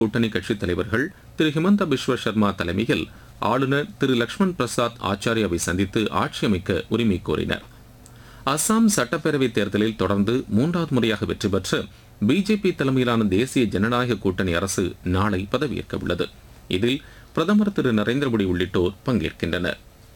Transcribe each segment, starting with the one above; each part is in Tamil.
கூட்டணி கட்சித் தலைவர்கள் திரு ஹிமந்த பிஸ்வ சர்மா தலைமையில் ஆளுநர் திரு லக்ஷ்மண் பிரசாத் ஆச்சாரியாவை சந்தித்து ஆட்சி அமைக்க உரிமை கோரினர் அசாம் சட்டப்பேரவைத் தேர்தலில் தொடர்ந்து மூன்றாவது முறையாக வெற்றி பெற்ற பிஜேபி தலைமையிலான தேசிய ஜனநாயக கூட்டணி அரசு நாளை பதவியேற்க உள்ளது இதில் பிரதமர் திரு நரேந்திர மோடி உள்ளிட்டோர் பங்கேற்கின்றனர்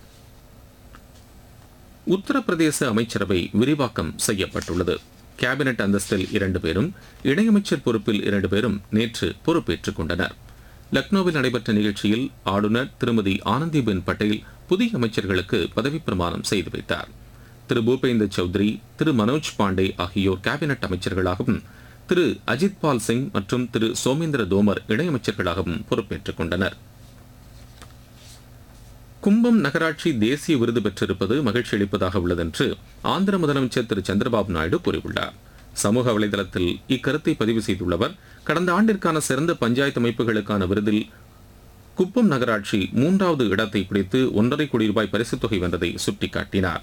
உத்தரப்பிரதேச அமைச்சரவை விரிவாக்கம் செய்யப்பட்டுள்ளது கேபினெட் அந்தஸ்தில் இரண்டு பேரும் இணையமைச்சர் பொறுப்பில் இரண்டு பேரும் நேற்று பொறுப்பேற்றுக் கொண்டனர் லக்னோவில் நடைபெற்ற நிகழ்ச்சியில் ஆளுநர் திருமதி ஆனந்திபென் பட்டேல் புதிய அமைச்சர்களுக்கு பதவிப் பிரமாணம் செய்து வைத்தார் திரு பூபேந்தர் சௌத்ரி திரு மனோஜ் பாண்டே ஆகியோர் கேபினெட் அமைச்சர்களாகவும் திரு அஜித் பால் சிங் மற்றும் திரு சோமேந்திர தோமர் இணையமைச்சர்களாகவும் பொறுப்பேற்றுக் கொண்டனர் கும்பம் நகராட்சி தேசிய விருது பெற்றிருப்பது மகிழ்ச்சி அளிப்பதாக உள்ளது என்று ஆந்திர முதலமைச்சர் திரு சந்திரபாபு நாயுடு கூறியுள்ளார் சமூக வலைதளத்தில் இக்கருத்தை பதிவு செய்துள்ளவர் கடந்த ஆண்டிற்கான சிறந்த பஞ்சாயத்து அமைப்புகளுக்கான விருதில் குப்பம் நகராட்சி மூன்றாவது இடத்தை பிடித்து ஒன்றரை கோடி ரூபாய் பரிசுத் தொகை வென்றதை சுட்டிக்காட்டினார்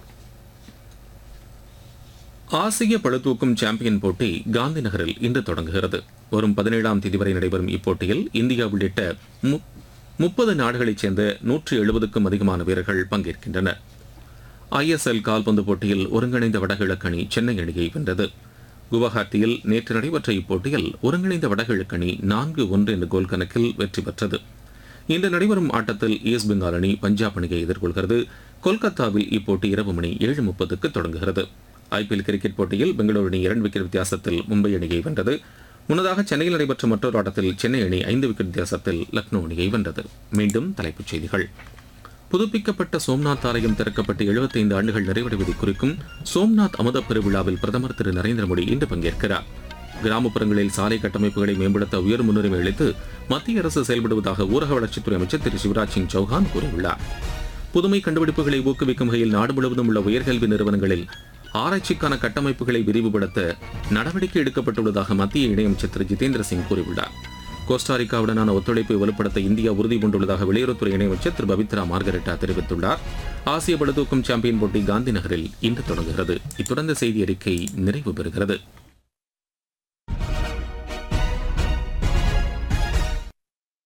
ஆசிய பளுதூக்கும் சாம்பியன் போட்டி காந்தி நகரில் இன்று தொடங்குகிறது வரும் பதினேழாம் தேதி வரை நடைபெறும் இப்போட்டியில் இந்தியா உள்ளிட்ட மு- முப்பது நாடுகளைச் சேர்ந்த நூற்று எழுபதுக்கும் அதிகமான வீரர்கள் பங்கேற்கின்றனர் ஐஎஸ்எல் கால்பந்து போட்டியில் ஒருங்கிணைந்த வடகிழக்கு அணி சென்னை அணியை வென்றது குவஹாத்தியில் நேற்று நடைபெற்ற இப்போட்டியில் ஒருங்கிணைந்த வடகிழக்கு அணி நான்கு ஒன்று என்ற கோல் கணக்கில் வெற்றி பெற்றது இன்று நடைபெறும் ஆட்டத்தில் ஈஸ்ட் பெங்கால் அணி பஞ்சாப் அணியை எதிர்கொள்கிறது கொல்கத்தாவில் இப்போட்டி இரவு மணி ஏழு முப்பதுக்கு தொடங்குகிறது ஐபிஎல் கிரிக்கெட் போட்டியில் பெங்களூரு அணி இரண்டு விக்கெட் வித்தியாசத்தில் மும்பை அணியை வென்றது முன்னதாக சென்னையில் நடைபெற்ற மற்றொரு ஆட்டத்தில் சென்னை அணி ஐந்து விக்கெட் வித்தியாசத்தில் லக்னோ அணியை வென்றது மீண்டும் தலைப்புச் செய்திகள் புதுப்பிக்கப்பட்ட சோம்நாத் ஆலயம் திறக்கப்பட்டு 75 ஆண்டுகள் நிறைவடைவதை குறிக்கும் சோம்நாத் அமுத பெருவிழாவில் பிரதமர் திரு நரேந்திர மோடி இன்று பங்கேற்கிறார் கிராமப்புறங்களில் சாலை கட்டமைப்புகளை மேம்படுத்த உயர் முன்னுரிமை அளித்து மத்திய அரசு செயல்படுவதாக ஊரக வளர்ச்சித்துறை அமைச்சர் திரு சிவராஜ் சிங் சௌஹான் கூறியுள்ளார் புதுமை கண்டுபிடிப்புகளை ஊக்குவிக்கும் வகையில் நாடு முழுவதும் உள்ள உயர்கல்வி நிறுவனங்களில் ஆராய்ச்சிக்கான கட்டமைப்புகளை விரிவுபடுத்த நடவடிக்கை எடுக்கப்பட்டுள்ளதாக மத்திய இணையமைச்சர் திரு ஜிதேந்திர சிங் கூறியுள்ளார் கோஸ்டாரிக்காவுடனான ஒத்துழைப்பை வலுப்படுத்த இந்தியா உறுதி பூண்டுள்ளதாக வெளியுறவுத்துறை இணையமைச்சர் திரு பவித்ரா மார்கரெட்டா தெரிவித்துள்ளார் ஆசிய பளுதூக்கும் சாம்பியன் போட்டி காந்தி நகரில் இன்று தொடங்குகிறது இத்துடன் இந்த செய்தி அறிக்கை நிறைவு பெறுகிறது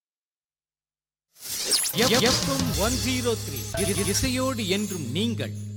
எஃப்எம் ஒன் ஜீரோ த்ரீ இசையோடு என்றும் நீங்கள்